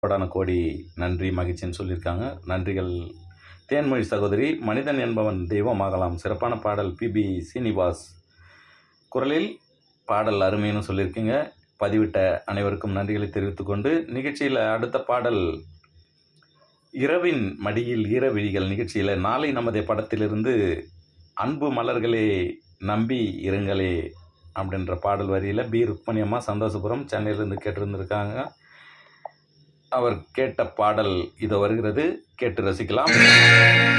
கோடான கோடி நன்றி மகிழ்ச்சின்னு சொல்லியிருக்காங்க நன்றிகள் தேன்மொழி சகோதரி மனிதன் என்பவன் தெய்வமாகலாம் சிறப்பான பாடல் பிபி சீனிவாஸ் குரலில் பாடல் அருமைன்னு சொல்லியிருக்கீங்க பதிவிட்ட அனைவருக்கும் நன்றிகளை தெரிவித்துக்கொண்டு நிகழ்ச்சியில் அடுத்த பாடல் இரவின் மடியில் ஈரவிழிகள் நிகழ்ச்சியில் நாளை நமது படத்திலிருந்து அன்பு மலர்களே நம்பி இருங்களே அப்படின்ற பாடல் வரியில் பி ருக்மணி அம்மா சந்தோஷபுரம் சென்னையிலேருந்து கேட்டிருந்திருக்காங்க அவர் கேட்ட பாடல் இது வருகிறது கேட்டு ரசிக்கலாம்